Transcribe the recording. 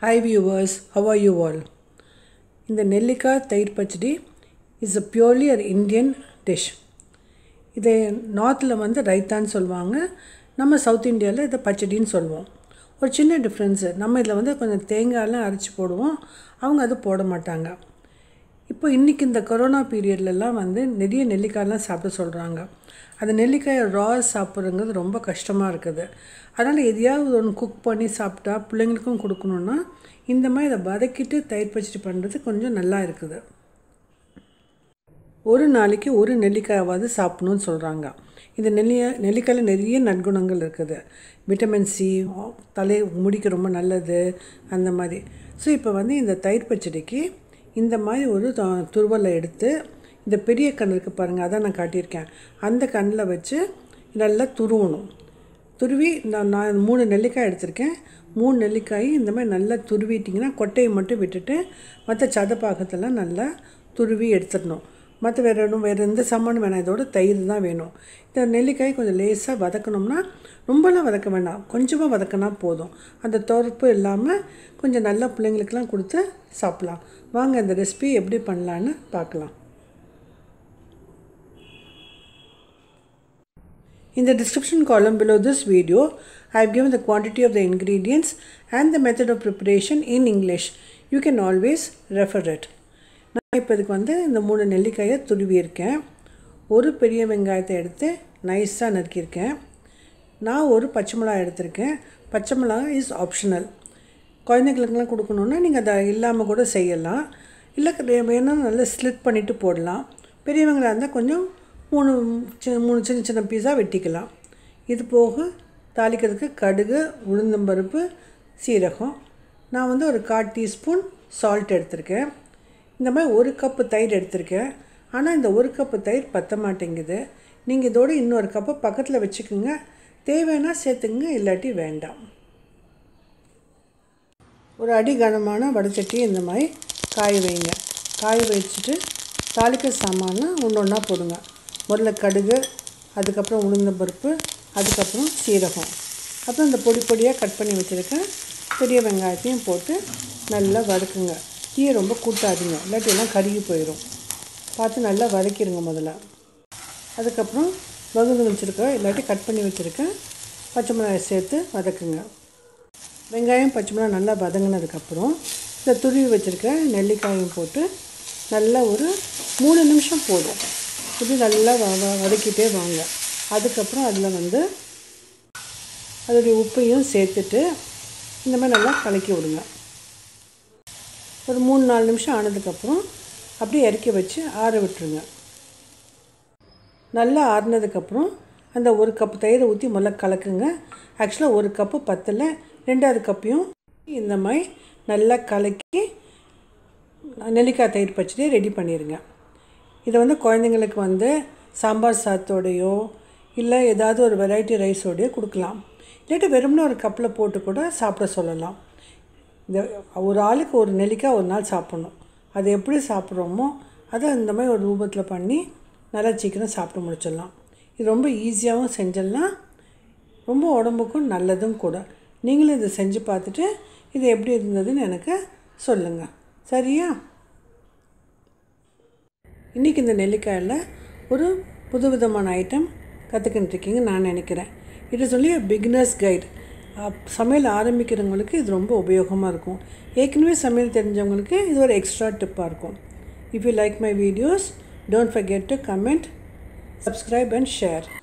Hi viewers how are you all இந்த நெல்லிக்காய் தயிர் பச்சடி is a purely an Indian dish இதை நார்த்தில் வந்து ரைத்தான்னு சொல்லுவாங்க நம்ம சவுத் இந்தியாவில் இதை பச்சடின்னு சொல்லுவோம் ஒரு சின்ன டிஃப்ரென்ஸு நம்ம இதில் வந்து கொஞ்சம் தேங்காயெல்லாம் அரைச்சி போடுவோம் அவங்க அது போட மாட்டாங்க இப்போ இன்றைக்கி இந்த கொரோனா பீரியட்லலாம் வந்து நிறைய நெல்லிக்காயெல்லாம் சாப்பிட சொல்கிறாங்க அந்த நெல்லிக்காயை ரா சாப்பிட்றங்கிறது ரொம்ப கஷ்டமாக இருக்குது அதனால் எதையாவது ஒன்று குக் பண்ணி சாப்பிட்டா பிள்ளைங்களுக்கும் கொடுக்கணுன்னா இந்த மாதிரி இதை வதக்கிட்டு தயிர் பச்சடி பண்ணுறது கொஞ்சம் நல்லா இருக்குது ஒரு நாளைக்கு ஒரு நெல்லிக்காயாவது சாப்பிடணும்னு சொல்கிறாங்க இந்த நெல்லிய நெல்லிக்காயில் நிறைய நற்குணங்கள் இருக்குது விட்டமின் சி தலை முடிக்கு ரொம்ப நல்லது அந்த மாதிரி ஸோ இப்போ வந்து இந்த தயிர் பச்சடிக்கு இந்த மாதிரி ஒரு த- துருவலை எடுத்து இந்த பெரிய கண் இருக்குது பாருங்கள் அதான் நான் காட்டியிருக்கேன் அந்த கண்ணில் வச்சு நல்லா துருவணும் துருவி நான் நான் மூணு நெல்லிக்காய் எடுத்திருக்கேன் மூணு நெல்லிக்காய் இந்த மாதிரி நல்லா துருவிட்டிங்கன்னா கொட்டையை மட்டும் விட்டுட்டு மற்ற சதப்பாகத்தெல்லாம் நல்லா துருவி எடுத்துடணும் மற்ற வேறு ஒன்றும் வேறு எந்த சாமானும் வேணாம் இதோட தயிர் தான் வேணும் இந்த நெல்லிக்காய் கொஞ்சம் லேசாக வதக்கணும்னா ரொம்பலாம் வதக்க வேண்டாம் கொஞ்சமாக வதக்கினா போதும் அந்த துறப்பு இல்லாமல் கொஞ்சம் நல்லா பிள்ளைங்களுக்கெல்லாம் கொடுத்து சாப்பிட்லாம் வாங்க இந்த ரெசிபி எப்படி பண்ணலான்னு பார்க்கலாம் In the description column below this video, I have given the quantity of the ingredients and the method of preparation in English. You can always refer it. நான் இப்போ இதுக்கு வந்து இந்த மூணு நெல்லிக்காயை துருவியிருக்கேன் ஒரு பெரிய வெங்காயத்தை எடுத்து நைஸாக நறுக்கியிருக்கேன் நான் ஒரு பச்சை மிளகாய் எடுத்திருக்கேன் பச்சை மிளகாய் இஸ் ஆப்ஷனல் குழந்தைங்களுக்கெல்லாம் கொடுக்கணுன்னா நீங்கள் அதை இல்லாமல் கூட செய்யலாம் இல்லை வேணா நல்லா ஸ்லிட் பண்ணிவிட்டு போடலாம் பெரியவங்களாக இருந்தால் கொஞ்சம் மூணு சின்ன மூணு சின்ன சின்ன பீஸாக வெட்டிக்கலாம் இது போக தாளிக்கிறதுக்கு கடுகு உளுந்தம்பருப்பு சீரகம் நான் வந்து ஒரு கால் டீஸ்பூன் சால்ட் எடுத்திருக்கேன் இந்த மாதிரி ஒரு கப்பு தயிர் எடுத்திருக்கேன் ஆனால் இந்த ஒரு கப்பு தயிர் பத்த மாட்டேங்குது நீங்கள் இதோட இன்னொரு கப்பை பக்கத்தில் வச்சுக்கோங்க தேவைன்னா சேர்த்துங்க இல்லாட்டி வேண்டாம் ஒரு அடி கனமான வடச்சட்டியை இந்த மாதிரி காய வைங்க காய வச்சுட்டு தாளிக்க சாமானை ஒன்று ஒன்றா போடுங்க முதல்ல கடுகு அதுக்கப்புறம் உளுந்தம்பருப்பு அதுக்கப்புறம் சீரகம் அப்புறம் இந்த பொடி பொடியாக கட் பண்ணி வச்சுருக்கேன் பெரிய வெங்காயத்தையும் போட்டு நல்லா வதக்குங்க தீயை ரொம்ப கூட்டாதீங்க இல்லாட்டி எல்லாம் கருகி போயிடும் பார்த்து நல்லா வதக்கிடுங்க முதல்ல அதுக்கப்புறம் வகுந்து வச்சுருக்கேன் இல்லாட்டி கட் பண்ணி வச்சுருக்கேன் பச்சை மிளகாய் சேர்த்து வதக்குங்க வெங்காயம் பச்சை மிளகாய் நல்லா வதங்கினதுக்கப்புறம் இந்த துருவி வச்சுருக்க நெல்லிக்காயும் போட்டு நல்லா ஒரு மூணு நிமிஷம் போதும் இது நல்லா வ வ- வதக்கிட்டே வாங்க அதுக்கப்புறம் அதில் வந்து அதோடைய உப்பையும் சேர்த்துட்டு இந்த மாதிரி நல்லா கலக்கி விடுங்க ஒரு மூணு நாலு நிமிஷம் ஆனதுக்கப்புறம் அப்படியே இறக்கி வச்சு ஆற விட்டுருங்க நல்லா ஆறுனதுக்கப்புறம் அந்த ஒரு கப்பு தயிரை ஊற்றி முதல்ல கலக்குங்க ஆக்சுவலாக ஒரு கப்பு பத்தில் ரெண்டாவது கப்பையும் இந்த மாதிரி நல்லா கலக்கி நெல்லிக்காய் தயிர் பச்சடியை ரெடி பண்ணிடுங்க இதை வந்து குழந்தைங்களுக்கு வந்து சாம்பார் சாத்தோடையோ இல்லை ஏதாவது ஒரு வெரைட்டி ரைஸோடையோ கொடுக்கலாம் இல்லாட்டி வெறும்னே ஒரு கப்பில் போட்டு கூட சாப்பிட சொல்லலாம் இந்த ஒரு ஆளுக்கு ஒரு நெல்லிக்காய் ஒரு நாள் சாப்பிட்ணும் அது எப்படி சாப்பிட்றோமோ அதை இந்த மாதிரி ஒரு ரூபத்தில் பண்ணி நல்லா சீக்கிரம் சாப்பிட்டு முடிச்சிடலாம் இது ரொம்ப ஈஸியாகவும் செஞ்சிடலாம் ரொம்ப உடம்புக்கும் நல்லதும் கூட நீங்களும் இதை செஞ்சு பார்த்துட்டு இது எப்படி இருந்ததுன்னு எனக்கு சொல்லுங்கள் சரியா இன்றைக்கி இந்த நெல்லிக்காயில் ஒரு புதுவிதமான ஐட்டம் கற்றுக்கிட்டு இருக்கீங்க நான் நினைக்கிறேன் it is only beginners guide சமையல் ஆரம்பிக்கிறவங்களுக்கு இது ரொம்ப உபயோகமாக இருக்கும் ஏற்கனவே சமையல் தெரிஞ்சவங்களுக்கு இது ஒரு எக்ஸ்ட்ரா டிப்பாக இருக்கும் if you like my videos don't forget to comment subscribe and share